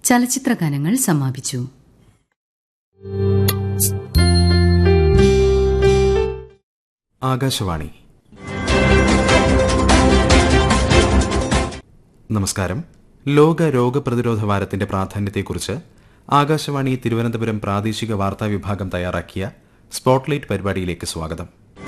ചലച്ചിത്രഗാനങ്ങൾ സമാപിച്ചു ആകാശവാണി നമസ്കാരം ലോക രോഗപ്രതിരോധ വാരത്തിന്റെ പ്രാധാന്യത്തെക്കുറിച്ച് ആകാശവാണി തിരുവനന്തപുരം പ്രാദേശിക വാർത്താ വിഭാഗം തയ്യാറാക്കിയ സ്പോട്ട്ലൈറ്റ് പരിപാടിയിലേക്ക് സ്വാഗതം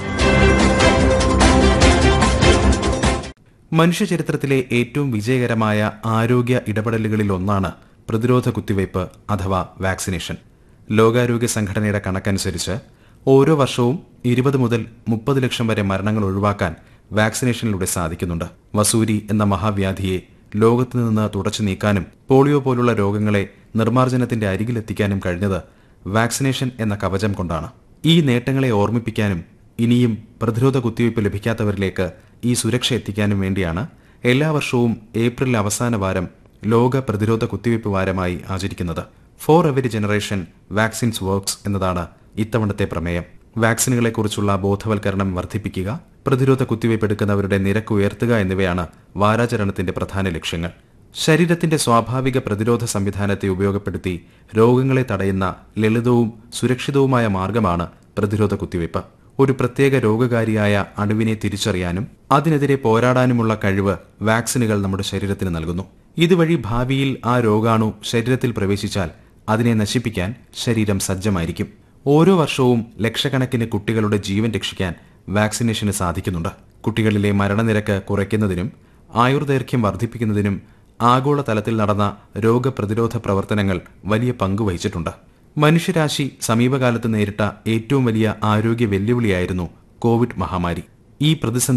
മനുഷ്യചരിത്രത്തിലെ ഏറ്റവും വിജയകരമായ ആരോഗ്യ ഇടപെടലുകളിൽ ഒന്നാണ് പ്രതിരോധ കുത്തിവയ്പ് അഥവാ വാക്സിനേഷൻ ലോകാരോഗ്യ സംഘടനയുടെ കണക്കനുസരിച്ച് ഓരോ വർഷവും ഇരുപത് മുതൽ മുപ്പത് ലക്ഷം വരെ മരണങ്ങൾ ഒഴിവാക്കാൻ വാക്സിനേഷനിലൂടെ സാധിക്കുന്നുണ്ട് വസൂരി എന്ന മഹാവ്യാധിയെ ലോകത്തു നിന്ന് തുടച്ചു നീക്കാനും പോളിയോ പോലുള്ള രോഗങ്ങളെ നിർമ്മാർജ്ജനത്തിന്റെ അരികിലെത്തിക്കാനും കഴിഞ്ഞത് വാക്സിനേഷൻ എന്ന കവചം കൊണ്ടാണ് ഈ നേട്ടങ്ങളെ ഓർമ്മിപ്പിക്കാനും ഇനിയും പ്രതിരോധ കുത്തിവയ്പ് ലഭിക്കാത്തവരിലേക്ക് ഈ സുരക്ഷ എത്തിക്കാനും വേണ്ടിയാണ് എല്ലാ വർഷവും ഏപ്രിൽ അവസാന വാരം ലോക പ്രതിരോധ കുത്തിവയ്പ് വാരമായി ആചരിക്കുന്നത് for every generation vaccines works എന്നതാണ് ഇത്തവണത്തെ പ്രമേയം വാക്സിനുകളെക്കുറിച്ചുള്ള ബോധവൽക്കരണം വർദ്ധിപ്പിക്കുക പ്രതിരോധ കുത്തിവയ്പ് എടുക്കുന്നവരുടെ നിരക്ക് ഉയർത്തുക എന്നിവയാണ് വാരാചരണത്തിന്റെ പ്രധാന ലക്ഷ്യങ്ങൾ ശരീരത്തിന്റെ സ്വാഭാവിക പ്രതിരോധ സംവിധാനത്തെ ഉപയോഗപ്പെടുത്തി രോഗങ്ങളെ തടയുന്ന ലളിതവും സുരക്ഷിതവുമായ മാർഗമാണ് പ്രതിരോധ കുത്തിവയ്പ് ഒരു പ്രത്യേക രോഗകാരിയായ അണുവിനെ തിരിച്ചറിയാനും അതിനെതിരെ പോരാടാനുമുള്ള കഴിവ് വാക്സിനുകൾ നമ്മുടെ ശരീരത്തിന് നൽകുന്നു ഇതുവഴി ഭാവിയിൽ ആ രോഗാണു ശരീരത്തിൽ പ്രവേശിച്ചാൽ അതിനെ നശിപ്പിക്കാൻ ശരീരം സജ്ജമായിരിക്കും ഓരോ വർഷവും ലക്ഷക്കണക്കിന് കുട്ടികളുടെ ജീവൻ രക്ഷിക്കാൻ വാക്സിനേഷന് സാധിക്കുന്നുണ്ട് കുട്ടികളിലെ മരണനിരക്ക് കുറയ്ക്കുന്നതിനും ആയുർദൈർഘ്യം വർദ്ധിപ്പിക്കുന്നതിനും ആഗോളതലത്തിൽ നടന്ന രോഗപ്രതിരോധ പ്രവർത്തനങ്ങൾ വലിയ പങ്ക് വഹിച്ചിട്ടുണ്ട് മനുഷ്യരാശി സമീപകാലത്ത് നേരിട്ട ഏറ്റവും വലിയ ആരോഗ്യ വെല്ലുവിളിയായിരുന്നു കോവിഡ് മഹാമാരി ഈ പ്രതിസന്ധി